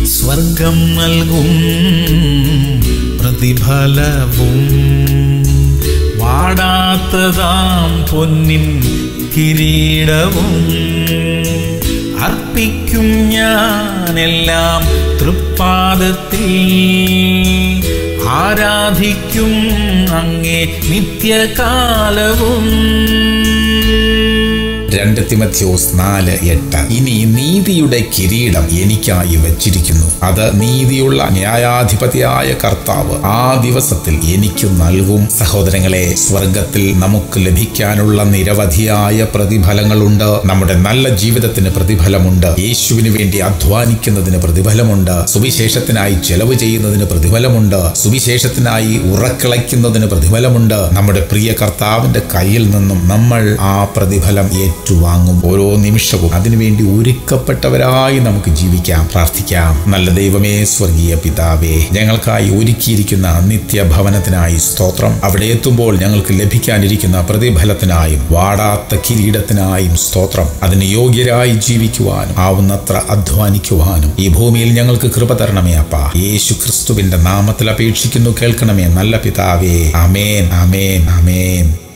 സ്വർഗം നൽകും പ്രതിഫലവും വാടാത്തതാം പൊന്നിൻ കിരീടവും അർപ്പിക്കും ഞാനെല്ലാം തൃപ്പാദത്തിൽ ആരാധിക്കും അങ്ങേ നിത്യകാലവും രണ്ട് തിമത്യോസ് നാല് എട്ട് ഇനി നീതിയുടെ കിരീടം എനിക്കായി വച്ചിരിക്കുന്നു അത് നീതിയുള്ള ന്യായാധിപതിയായ കർത്താവ് ആ ദിവസത്തിൽ എനിക്ക് നൽകും സഹോദരങ്ങളെ സ്വർഗത്തിൽ നമുക്ക് ലഭിക്കാനുള്ള നിരവധിയായ പ്രതിഫലങ്ങളുണ്ട് നമ്മുടെ നല്ല ജീവിതത്തിന് പ്രതിഫലമുണ്ട് യേശുവിന് വേണ്ടി അധ്വാനിക്കുന്നതിന് പ്രതിഫലമുണ്ട് സുവിശേഷത്തിനായി ചെലവ് ചെയ്യുന്നതിന് പ്രതിഫലമുണ്ട് സുവിശേഷത്തിനായി ഉറക്കിളയ്ക്കുന്നതിന് പ്രതിഫലമുണ്ട് നമ്മുടെ പ്രിയ കർത്താവിന്റെ കയ്യിൽ നിന്നും നമ്മൾ ആ പ്രതിഫലം ഏറ്റുവാങ്ങും ഓരോ നിമിഷവും അതിനുവേണ്ടി ഒരുക്കപ്പെട്ടവരായി നമുക്ക് ജീവിക്കാം പ്രാർത്ഥിക്കാം നല്ല ദൈവമേ സ്വർഗീയ പിതാവേ ഞങ്ങൾക്കായി ഒരുക്കിയിരിക്കുന്ന നിത്യഭവനത്തിനായി സ്തോത്രം അവിടെ എത്തുമ്പോൾ ഞങ്ങൾക്ക് ലഭിക്കാനിരിക്കുന്ന പ്രതിഫലത്തിനായും വാടാത്ത കിരീടത്തിനായും സ്തോത്രം അതിന് യോഗ്യരായി ജീവിക്കുവാനും ആവുന്നത്ര അധ്വാനിക്കുവാനും ഈ ഭൂമിയിൽ ഞങ്ങൾക്ക് കൃപ തരണമേ അപ്പ യേശു ക്രിസ്തുവിന്റെ നാമത്തിൽ അപേക്ഷിക്കുന്നു കേൾക്കണമേ നല്ല പിതാവേ അമേൻ അമേൻ അമേൻ